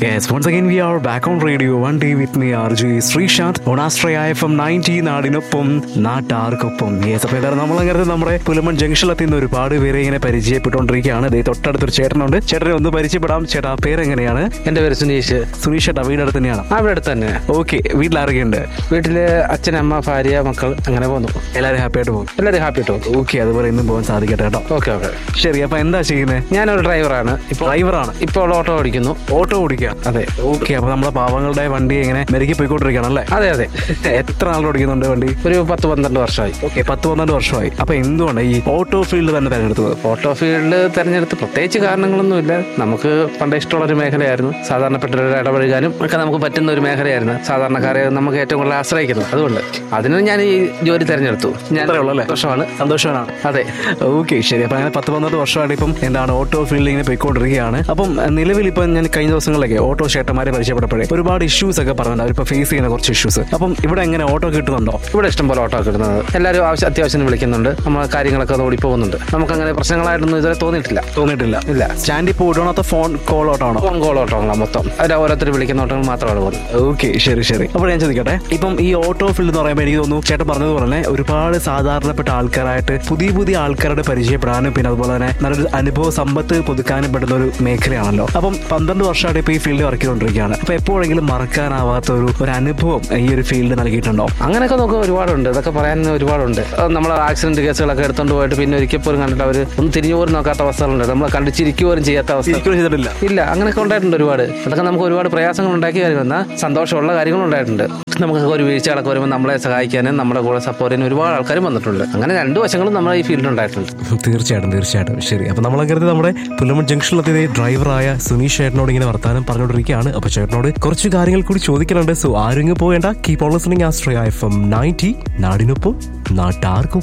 Yes, once again we are back on radio one day with me RJ Sreesanth ഓണാസ്ട്രയ F M ninety നാടിനൊപ്പം നാട്ടാർക്കൊപ്പം yes അപ്പോൾ എല്ലാവരും നമ്മളങ്ങനെ നമ്മുടെ പുലമൺ ജംഗ്ഷനിലെത്തി നിന്ന് ഒരുപാട് പേരെ ഇങ്ങനെ പരിചയപ്പെട്ടുകൊണ്ടിരിക്കുകയാണ് ദേ തൊട്ടടുത്തൊരു ചേട്ടനുണ്ട് ചേട്ടനെ ഒന്ന് പരിചയപ്പെടാം ചേട്ടാ പേരെങ്ങനെയാണ് എന്റെ പേര് സുനീഷ് സുനീഷ് ചേട്ടാ വീടടുത്ത് തന്നെയാണ് ആ ഇവിടെ അടുത്ത് തന്നെ ഓക്കെ വീട്ടിൽ ആരൊക്കെയുണ്ട് വീട്ടില് അച്ഛൻ അമ്മ ഭാര്യ മക്കൾ അങ്ങനെ പോന്നു എല്ലാവരും ഹാപ്പി ആയിട്ട് പോകും എല്ലാവരും ഹാപ്പി കേട്ടോ ഓക്കെ അതുപോലെ ഇന്നും പോകാൻ സാധിക്കട്ടെ കേട്ടോ ഓക്കെ ഓക്കെ ശരി അപ്പൊ എന്താ ചെയ്യുന്നത് ഞാനൊരു ഡ്രൈവറാണ് ഇപ്പോൾ ഡ്രൈവറാണ് ഇപ്പോൾ ഓട്ടോ ഓടിക്കുന്നു ഓട്ടോ ഓടിക്കുക അതെ ഓക്കെ അപ്പൊ നമ്മുടെ പാവങ്ങളുടെ വണ്ടി ഇങ്ങനെ മെരുകി പോയിക്കൊണ്ടിരിക്കുകയാണ് അല്ലേ അതെ അതെ എത്ര നാൾ ഓടിക്കുന്നുണ്ട് വണ്ടി ഒരു പത്ത് പന്ത്രണ്ട് വർഷമായി ഓക്കെ പത്ത് പന്ത്രണ്ട് വർഷമായി അപ്പൊ എന്തുകൊണ്ട് ഈ ഓട്ടോ ഫീൽഡ് തന്നെ തെരഞ്ഞെടുത്തത് ഓട്ടോ ഫീൽഡ് തെരഞ്ഞെടുത്ത് പ്രത്യേകിച്ച് കാരണങ്ങളൊന്നുമില്ല നമുക്ക് പണ്ട് ഇഷ്ടമുള്ള ഒരു മേഖലയായിരുന്നു സാധാരണപ്പെട്ടവരുടെ ഇടപഴകാനും ഒക്കെ നമുക്ക് പറ്റുന്ന ഒരു മേഖലയായിരുന്നു സാധാരണക്കാരെ നമുക്ക് ഏറ്റവും കൂടുതൽ ആശ്രയിക്കുന്നത് അതുകൊണ്ട് അതിന് ഞാൻ ഈ ജോലി തെരഞ്ഞെടുത്തു ഞാൻ അത്രേ ഉള്ളൂ അല്ലേ? വർഷമാണ് സന്തോഷമാണ് അതെ ഓക്കെ ശരി അപ്പൊ അങ്ങനെ പത്ത് പന്ത്രണ്ട് വർഷമായിട്ട് ഇപ്പം എന്താണ് ഓട്ടോ ഫീൽഡിൽ ഇങ്ങനെ പോയിക്കൊണ്ടിരിക്കുകയാണ് അപ്പം നിലവിൽ ഇപ്പം ഞാൻ കഴിഞ്ഞ ദിവസങ്ങളിലൊക്കെ ഓട്ടോ ചേട്ടന്മാരെ പരിചയപ്പെട്ടപ്പോഴേ ഒരുപാട് ഇഷ്യൂസ് ഒക്കെ പറഞ്ഞിട്ടുണ്ട് അവരിപ്പോൾ ഫേസ് ചെയ്യുന്ന കുറച്ച് ഇഷ്യൂസ് അപ്പം ഇവിടെ എങ്ങനെ ഓട്ടോ കിട്ടുന്നുണ്ടോ ഇവിടെ ഇഷ്ടം പോലെ ഓട്ടോ കിട്ടുന്നത് എല്ലാവരും ആവശ്യം അത്യാവശ്യം വിളിക്കുന്നുണ്ട് നമ്മൾ കാര്യങ്ങളൊക്കെ ഓടി പോകുന്നുണ്ട് നമുക്ക് അങ്ങനെ പ്രശ്നങ്ങളായിട്ടൊന്നും ഇതുവരെ തോന്നിയിട്ടില്ല തോന്നിയിട്ടില്ല ഇല്ല സ്റ്റാൻഡിൽ പോയിട്ടാണോ ഫോൺ കോൾ ഓട്ടോ ആണോ ഫോൺ കോൾ ഓട്ടങ്ങളാണ് മൊത്തം അവർ ഓരോരുത്തർ വിളിക്കുന്ന ഓട്ടങ്ങൾ മാത്രമാണ് പോകുന്നത് ഓക്കെ ശരി ശരി അപ്പോൾ ഞാൻ ചോദിക്കട്ടെ ഇപ്പം ഈ ഓട്ടോ ഫീൽഡ് എന്ന് പറയുമ്പോൾ എനിക്ക് തോന്നുന്നു ചേട്ടൻ പറഞ്ഞതുപോലെ തന്നെ ഒരുപാട് സാധാരണപ്പെട്ട ആൾക്കാരായിട്ട് പുതിയ പുതിയ ആൾക്കാരുടെ പരിചയപ്പെടാനും പിന്നെ അതുപോലെ തന്നെ നല്ലൊരു അനുഭവ സമ്പത്ത് പുതുക്കാനും പറ്റുന്ന ഒരു മേഖലയാണല്ലോ അപ്പം പന്ത്രണ്ട് വർഷമായിട്ട് ഇപ്പോൾ ഈ ഫീൽഡ് വർക്ക് ചെയ്തുകൊണ്ടിരിക്കുകയാണ് അപ്പോൾ എപ്പോഴെങ്കിലും മറക്കാനാവാത്ത ഒരു ഒരു അനുഭവം ഈ ഒരു ഫീൽഡ് നൽകിയിട്ടുണ്ടോ അങ്ങനെയൊക്കെ നോക്കുക ഒരുപാടുണ്ട് ഇതൊക്കെ പറയാൻ ഒരുപാടുണ്ട് നമ്മൾ ആക്സിഡന്റ് കേസുകളൊക്കെ എടുത്തോണ്ട് പോയിട്ട് പിന്നെ ഒരിക്കൽ പോലും കണ്ടിട്ട് അവർ ഒന്ന് തിരിഞ്ഞു പോലും നോക്കാത്ത അവസ്ഥകളുണ്ട് നമ്മളെ കണ്ട് ചിരിക്കുക പോലും ചെയ്യാത്ത അവസ്ഥ ഒരിക്കലും ചെയ്തിട്ടില്ല ഇല്ല അങ്ങനെയൊക്കെ ഉണ്ടായിട്ടുണ്ട് ഒരുപാട് അതൊക്കെ നമുക്ക് ഒരുപാട് പ്രയാസങ്ങൾ ഉണ്ടാക്കിയ കാര്യം എന്നാൽ സന്തോഷമുള്ള കാര്യങ്ങളും ഉണ്ടായിട്ടുണ്ട് നമുക്ക് ഒരു വീഴ്ചകളൊക്കെ വരുമ്പോൾ നമ്മളെ സഹായിക്കാനും നമ്മുടെ കൂടെ സപ്പോർട്ട് ചെയ്യാനും ഒരുപാട് ആൾക്കാരും വന്നിട്ടുണ്ട് അങ്ങനെ രണ്ട് വശങ്ങളും നമ്മുടെ ഈ ഫീൽഡിൽ ഉണ്ടായിട്ടുണ്ട് തീർച്ചയായിട്ടും തീർച്ചയായിട്ടും ശരി അപ്പൊ നമ്മൾ കരുതി നമ്മുടെ പുല്ലമൺ ജംഗ്ഷനിലെത്തിയത് ഡ്രൈവറായ സുനീഷ് ചേട്ടനോട് ഇങ്ങനെ വർത്താനം പറഞ്ഞുകൊണ്ടിരിക്കുകയാണ് അപ്പൊ ചേട്ടനോട് കുറച്ച് കാര്യങ്ങൾ കൂടി ചോദിക്കുന്നുണ്ട് സോ ആരും പോവേണ്ട കീപ് ഓൺ ലിസണിംഗ് ആസ്ട്രയ എഫ് എം നയൻറ്റി നാടിനൊപ്പം നാട്ടാർക്കും